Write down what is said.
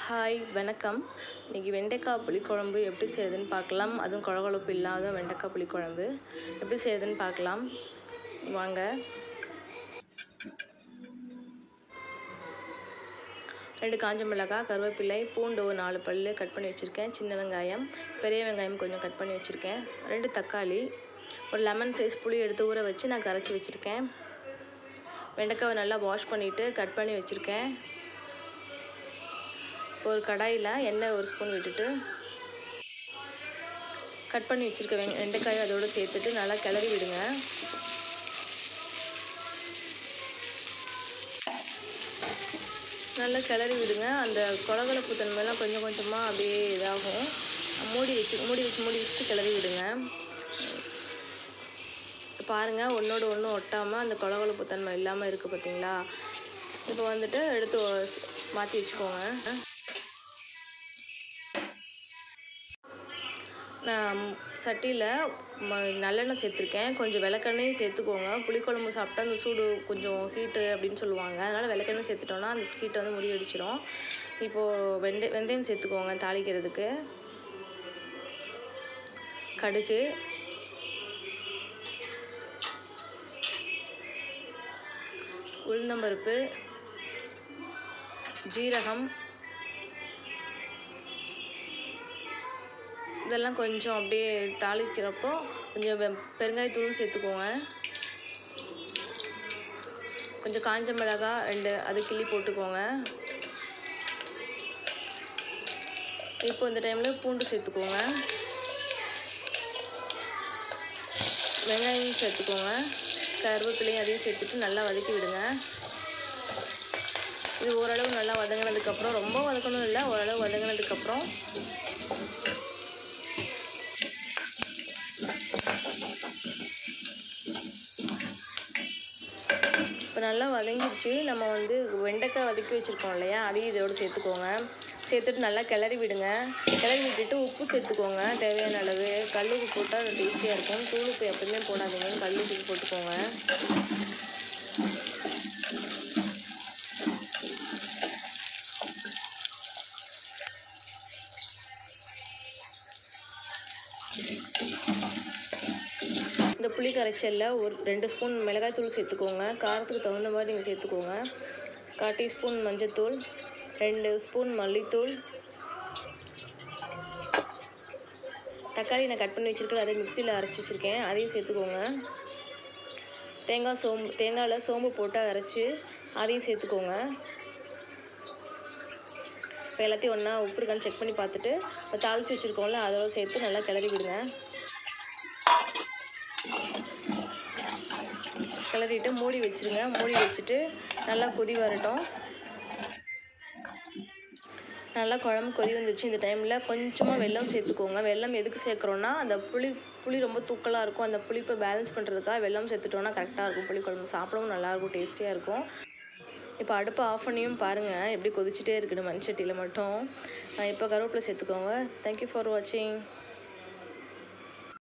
hi வணக்கம் இன்றைக்கி வெண்டைக்காய் புளிக்குழம்பு எப்படி செய்யுதுன்னு பார்க்கலாம் அதுவும் குழகுழப்பு இல்லாத வெண்டைக்காய் புளிக்குழம்பு எப்படி செய்யுதுன்னு பார்க்கலாம் வாங்க ரெண்டு காஞ்ச மிளகாய் கருவேப்பிலை பூண்டு ஒரு நாலு பல் கட் பண்ணி வச்சுருக்கேன் சின்ன வெங்காயம் பெரிய வெங்காயம் கொஞ்சம் கட் பண்ணி வச்சுருக்கேன் ரெண்டு தக்காளி ஒரு லெமன் சைஸ் புளி எடுத்து ஊற வச்சு நான் கரைச்சி வச்சுருக்கேன் வெண்டைக்காவை நல்லா வாஷ் பண்ணிவிட்டு கட் பண்ணி வச்சுருக்கேன் இப்போ ஒரு கடாயில் எண்ணெய் ஒரு ஸ்பூன் விட்டுட்டு கட் பண்ணி வச்சுருக்க வெங் வெண்டைக்காயை அதோடு சேர்த்துட்டு நல்லா கிளறி விடுங்க நல்லா கிளறி விடுங்க அந்த கொலகலப்பு தன்மையெல்லாம் கொஞ்சம் கொஞ்சமாக அப்படியே இதாகும் மூடி வச்சு மூடி வச்சு மூடி வச்சுட்டு கிளறி விடுங்க பாருங்கள் ஒன்றோடு ஒன்று ஒட்டாமல் அந்த கொலகொலப்பு தன்மை இல்லாமல் இருக்குது பார்த்தீங்களா இப்போ வந்துட்டு எடுத்து மாற்றி வச்சுக்கோங்க நான் சட்டியில் ம நல்லெண்ணெய் சேர்த்துருக்கேன் கொஞ்சம் விளக்கெண்ணையும் சேர்த்துக்கோங்க புளிக்குழம்பு சாப்பிட்டா அந்த சூடு கொஞ்சம் ஹீட்டு அப்படின்னு சொல்லுவாங்க அதனால் விளக்கெண்ணெய் சேர்த்துட்டோன்னா அந்த ஹீட்டை வந்து முறியடிச்சிடும் இப்போது வெந்தய வெந்தயம் சேர்த்துக்கோங்க தாளிக்கிறதுக்கு கடுகு உளுந்தம்பருப்பு ஜீரகம் இதெல்லாம் கொஞ்சம் அப்படியே தாளிக்கிறப்போ கொஞ்சம் பெருங்காயத்தூளும் சேர்த்துக்கோங்க கொஞ்சம் காஞ்ச மிளகாய் ரெண்டு அது கிள்ளி போட்டுக்கோங்க இப்போ இந்த டைமில் பூண்டு சேர்த்துக்கோங்க வெங்காயம் சேர்த்துக்கோங்க கருவேப்பிலையும் அதையும் சேர்த்துட்டு நல்லா வதக்கி விடுங்க இது ஓரளவு நல்லா வதங்கினதுக்கப்புறம் ரொம்ப வதக்கணும் இல்லை ஓரளவு வதங்கினதுக்கப்புறம் இப்போ நல்லா வதங்கிடுச்சு நம்ம வந்து வெண்டைக்காய் வதக்கி வச்சுருக்கோம் இல்லையா அதையும் இதோடு சேர்த்துக்கோங்க சேர்த்துட்டு நல்லா கிளறி விடுங்க கிளறி விட்டுட்டு உப்பு சேர்த்துக்கோங்க தேவையான அளவு கல் உப்பு போட்டால் டேஸ்டியாக இருக்கும் தூள் உப்பு எப்பவுமே போடாதீங்க கல் உப்பு போட்டுக்கோங்க இந்த புளி கரைச்சலில் ஒரு ரெண்டு ஸ்பூன் மிளகாய்த்தூள் சேர்த்துக்கோங்க காரத்துக்கு தகுந்த மாதிரி நீங்கள் சேர்த்துக்கோங்க கால் டீஸ்பூன் மஞ்சத்தூள் ரெண்டு ஸ்பூன் மல்லித்தூள் தக்காளி நான் கட் பண்ணி வச்சுருக்கேன் அதை மிக்சியில் அரைச்சி வச்சுருக்கேன் அதையும் சேர்த்துக்கோங்க தேங்காய் சோம்பு தேங்காயில் சோம்பு போட்டு அரைச்சி அதையும் சேர்த்துக்கோங்க இப்போ எல்லாத்தையும் ஒன்றா உப்பு இருக்கான்னு செக் பண்ணி பார்த்துட்டு இப்போ தாளித்து வச்சுருக்கோம்ல அதோட சேர்த்து நல்லா கிளறி விடுங்க கிளறிட்டு மூடி வச்சுருங்க மூடி வச்சுட்டு நல்லா கொதி வரட்டும் நல்லா குழம்பு கொதி வந்துச்சு இந்த டைமில் கொஞ்சமாக வெல்லம் சேர்த்துக்கோங்க வெல்லம் எதுக்கு சேர்க்குறோன்னா அந்த புளி புளி ரொம்ப தூக்கலாக இருக்கும் அந்த புளிப்பை பேலன்ஸ் பண்ணுறதுக்காக வெல்லம் சேர்த்துட்டோன்னா கரெக்டாக இருக்கும் புளி குழம்பு சாப்பிடவும் நல்லாயிருக்கும் டேஸ்டியாக இருக்கும் இப்போ அடுப்பை ஆஃப் பண்ணியும் பாருங்கள் எப்படி கொதிச்சுட்டே இருக்குது மண் சட்டியில் மட்டும் இப்போ கருவேப்பிலை சேர்த்துக்கோங்க தேங்க்யூ ஃபார் வாட்சிங்